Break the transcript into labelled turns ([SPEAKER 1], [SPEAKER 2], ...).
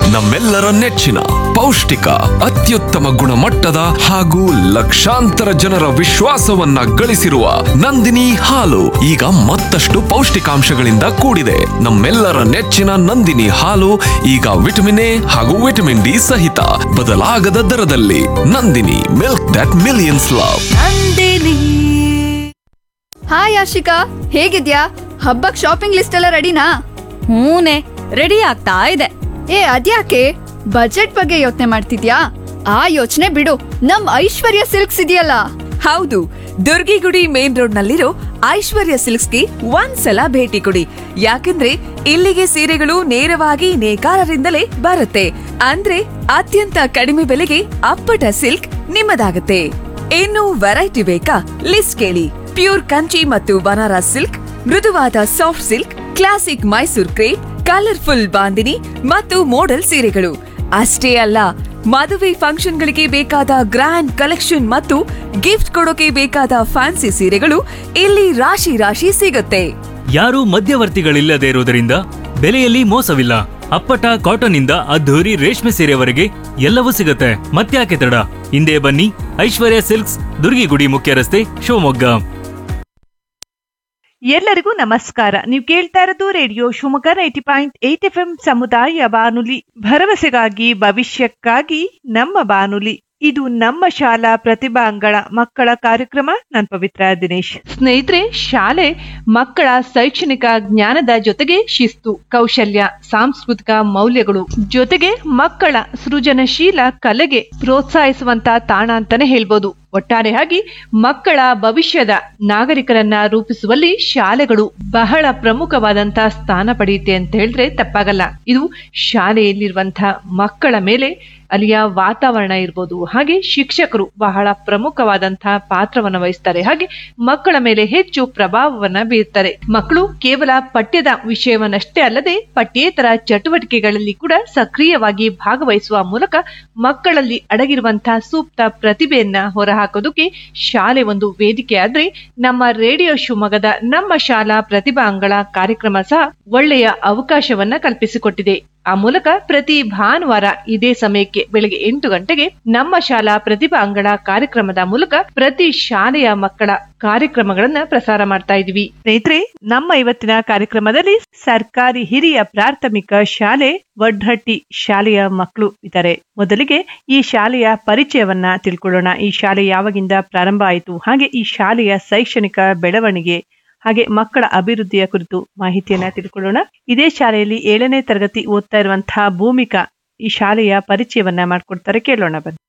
[SPEAKER 1] ನಮ್ಮೆಲ್ಲರ ನೆಚ್ಚಿನ ಪೌಷ್ಟಿಕ ಅತ್ಯುತ್ತಮ ಗುಣಮಟ್ಟದ ಹಾಗೂ ಲಕ್ಷಾಂತರ ಜನರ ವಿಶ್ವಾಸವನ್ನ ಗಳಿಸಿರುವ ನಂದಿನಿ ಹಾಲು ಈಗ ಮತ್ತಷ್ಟು ಪೌಷ್ಟಿಕಾಂಶಗಳಿಂದ ಕೂಡಿದೆ ನಮ್ಮೆಲ್ಲರ ನೆಚ್ಚಿನ ನಂದಿನಿ ಹಾಲು ಈಗ ವಿಟಮಿನ್ ಎ ಹಾಗೂ ವಿಟಮಿನ್ ಡಿ ಸಹಿತ ಬದಲಾಗದ ದರದಲ್ಲಿ Nandini milk that millions love
[SPEAKER 2] hi Ashika ಹೇಗಿದ್ಯಾ ಹಬ್ಬಕ್ ಶಾಪಿಂಗ್ ಲಿಸ್ಟ್ ಎಲ್ಲ ರೆಡಿನಾ
[SPEAKER 3] ಹೂನೆ ರೆಡಿ ಆಗ್ತಾ ಇದೆ
[SPEAKER 2] ಏ ಅದ್ಯಾಕೆ ಬಜೆಟ್ ಬಗ್ಗೆ ಯೋಚನೆ ಮಾಡ್ತಿದ್ಯಾ ಆ ಯೋಚನೆ ಬಿಡು ನಮ್ ಐಶ್ವರ್ಯ ಸಿಲ್ಕ್ಸ್ ಇದೆಯಲ್ಲ
[SPEAKER 3] ಹೌದು ದುರ್ಗಿಗುಡಿ ಮೇನ್ ರೋಡ್ ನಲ್ಲಿರೋ ಐಶ್ವರ್ಯ ಸಿಲ್ಕ್ಸ್ಗೆ ಒಂದ್ಸಲ ಭೇಟಿ ಕೊಡಿ ಯಾಕಂದ್ರೆ ಇಲ್ಲಿಗೆ ಸೀರೆಗಳು ನೇರವಾಗಿ ನೇಕಾರರಿಂದಲೇ ಬರುತ್ತೆ ಅಂದ್ರೆ ಅತ್ಯಂತ ಕಡಿಮೆ ಬೆಲೆಗೆ ಅಪ್ಪಟ ಸಿಲ್ಕ್ ನಿಮ್ಮದಾಗುತ್ತೆ ಇನ್ನು ವೆರೈಟಿ ಬೇಕಾ ಲಿಸ್ಟ್ ಕೇಳಿ ಪ್ಯೂರ್ ಕಂಚಿ ಮತ್ತು ಬನಾರಸ್ ಸಿಲ್ಕ್ ಮೃದುವಾದ soft silk classic Mysore crepe colourful bandhani ಮತ್ತು ಮೋಡಲ್ ಸೀರೆಗಳು ಅಷ್ಟೇ ಅಲ್ಲ ಮದುವೆ ಫಂಕ್ಷನ್ಗಳಿಗೆ ಬೇಕಾದ ಗ್ರ್ಯಾಂಡ್ ಕಲೆಕ್ಷನ್ ಮತ್ತು ಗಿಫ್ಟ್ ಕೊಡೋಕೆ ಬೇಕಾದ ಫ್ಯಾನ್ಸಿ ಸೀರೆಗಳು ಇಲ್ಲಿ ರಾಶಿ ರಾಶಿ ಸಿಗುತ್ತೆ
[SPEAKER 4] ಯಾರೂ ಮಧ್ಯವರ್ತಿಗಳಿಲ್ಲದೆ ಇರುವುದರಿಂದ ಬೆಲೆಯಲ್ಲಿ ಮೋಸವಿಲ್ಲ ಅಪ್ಪಟ ಕಾಟನ್ ಇಂದ ಅದ್ಧೂರಿ ರೇಷ್ಮೆ ಸೀರೆವರೆಗೆ ಎಲ್ಲವೂ ಸಿಗುತ್ತೆ ಮತ್ತ್ಯಾಕೆ ತಡ ಹಿಂದೆ ಬನ್ನಿ ಐಶ್ವರ್ಯ ಸಿಲ್ಕ್ಸ್ ದುರ್ಗಿಗುಡಿ ಮುಖ್ಯ ರಸ್ತೆ ಶಿವಮೊಗ್ಗ
[SPEAKER 5] ಎಲ್ಲರಿಗೂ ನಮಸ್ಕಾರ ನೀವು ಕೇಳ್ತಾ ಇರೋದು radio Shivamogga ninety point eight F M ಸಮುದಾಯ ಬಾನುಲಿ ಭರವಸೆಗಾಗಿ ಭವಿಷ್ಯಕ್ಕಾಗಿ ನಮ್ಮ ಬಾನುಲಿ ಇದು ನಮ್ಮ ಶಾಲಾ ಪ್ರತಿಭಾಂಗಣ ಮಕ್ಕಳ ಕಾರ್ಯಕ್ರಮ ನಾನ್ ಪವಿತ್ರ ದಿನೇಶ್ ಸ್ನೇಹಿತರೆ ಶಾಲೆ ಮಕ್ಕಳ ಶೈಕ್ಷಣಿಕ ಜ್ಞಾನದ ಜೊತೆಗೆ ಶಿಸ್ತು ಕೌಶಲ್ಯ ಸಾಂಸ್ಕೃತಿಕ ಮೌಲ್ಯಗಳು ಜೊತೆಗೆ ಮಕ್ಕಳ ಸೃಜನಶೀಲ ಕಲೆಗೆ ಪ್ರೋತ್ಸಾಹಿಸುವಂತ ತಾಣ ಅಂತಾನೆ ಹೇಳ್ಬೋದು ಒಟ್ಟಾರೆಯಾಗಿ ಮಕ್ಕಳ ಭವಿಷ್ಯದ ನಾಗರಿಕರನ್ನ ರೂಪಿಸುವಲ್ಲಿ ಶಾಲೆಗಳು ಬಹಳ ಪ್ರಮುಖವಾದಂತಹ ಸ್ಥಾನ ಪಡೆಯುತ್ತೆ ಅಂತ ಹೇಳಿದ್ರೆ ತಪ್ಪಾಗಲ್ಲ ಇದು ಶಾಲೆಯಲ್ಲಿರುವಂತಹ ಮಕ್ಕಳ ಮೇಲೆ ಅಲ್ಲಿಯ ವಾತಾವರಣ ಇರ್ಬೋದು ಹಾಗೆ ಶಿಕ್ಷಕರು ಬಹಳ ಪ್ರಮುಖವಾದಂತಹ ಪಾತ್ರವನ್ನ ವಹಿಸ್ತಾರೆ ಹಾಗೆ ಮಕ್ಕಳ ಮೇಲೆ ಹೆಚ್ಚು ಪ್ರಭಾವವನ್ನ ಬೀರ್ತಾರೆ ಮಕ್ಕಳು ಕೇವಲ ಪಠ್ಯದ ವಿಷಯವನ್ನಷ್ಟೇ ಅಲ್ಲದೆ ಪಠ್ಯೇತರ ಚಟುವಟಿಕೆಗಳಲ್ಲಿ ಕೂಡ ಸಕ್ರಿಯವಾಗಿ ಭಾಗವಹಿಸುವ ಮೂಲಕ ಮಕ್ಕಳಲ್ಲಿ ಅಡಗಿರುವಂತಹ ಸೂಕ್ತ ಪ್ರತಿಭೆಯನ್ನ ಹೊರಹಾಕೋದಕ್ಕೆ ಶಾಲೆ ಒಂದು ವೇದಿಕೆ ಆದ್ರೆ ನಮ್ಮ ರೇಡಿಯೋ ಶಿವಮೊಗ್ಗದ ನಮ್ಮ ಶಾಲಾ ಪ್ರತಿಭಾಂಗಳ ಕಾರ್ಯಕ್ರಮ ಸಹ ಒಳ್ಳೆಯ ಅವಕಾಶವನ್ನ ಕಲ್ಪಿಸಿಕೊಟ್ಟಿದೆ ಆ ಮೂಲಕ ಪ್ರತಿ ಭಾನುವಾರ ಇದೇ ಸಮಯಕ್ಕೆ ಬೆಳಗ್ಗೆ ಎಂಟು ಗಂಟೆಗೆ ನಮ್ಮ ಶಾಲಾ ಪ್ರತಿಭಾಂಗಣ ಕಾರ್ಯಕ್ರಮದ ಮೂಲಕ ಪ್ರತಿ ಶಾಲೆಯ ಮಕ್ಕಳ ಕಾರ್ಯಕ್ರಮಗಳನ್ನ ಪ್ರಸಾರ ಮಾಡ್ತಾ ಇದೀವಿ ಸ್ನೇಹಿತರೆ ನಮ್ಮ ಇವತ್ತಿನ ಕಾರ್ಯಕ್ರಮದಲ್ಲಿ ಸರ್ಕಾರಿ ಹಿರಿಯ ಪ್ರಾಥಮಿಕ ಶಾಲೆ ವಡ್ಹಟ್ಟಿ ಶಾಲೆಯ ಮಕ್ಕಳು ಇದ್ದಾರೆ ಮೊದಲಿಗೆ ಈ ಶಾಲೆಯ ಪರಿಚಯವನ್ನ ತಿಳ್ಕೊಳ್ಳೋಣ ಈ ಶಾಲೆ ಯಾವಾಗಿಂದ ಪ್ರಾರಂಭ ಆಯಿತು ಹಾಗೆ ಈ ಶಾಲೆಯ ಶೈಕ್ಷಣಿಕ ಬೆಳವಣಿಗೆ ಹಾಗೆ ಮಕ್ಕಳ ಅಭಿವೃದ್ಧಿಯ ಕುರಿತು ಮಾಹಿತಿಯನ್ನ ತಿಳ್ಕೊಳ್ಳೋಣ ಇದೇ ಶಾಲೆಯಲ್ಲಿ ಏಳನೇ ತರಗತಿ ಓದ್ತಾ ಇರುವಂತಹ ಭೂಮಿಕಾ ಈ ಶಾಲೆಯ ಪರಿಚಯವನ್ನ ಮಾಡ್ಕೊಡ್ತಾರೆ ಕೇಳೋಣ ಬನ್ನಿ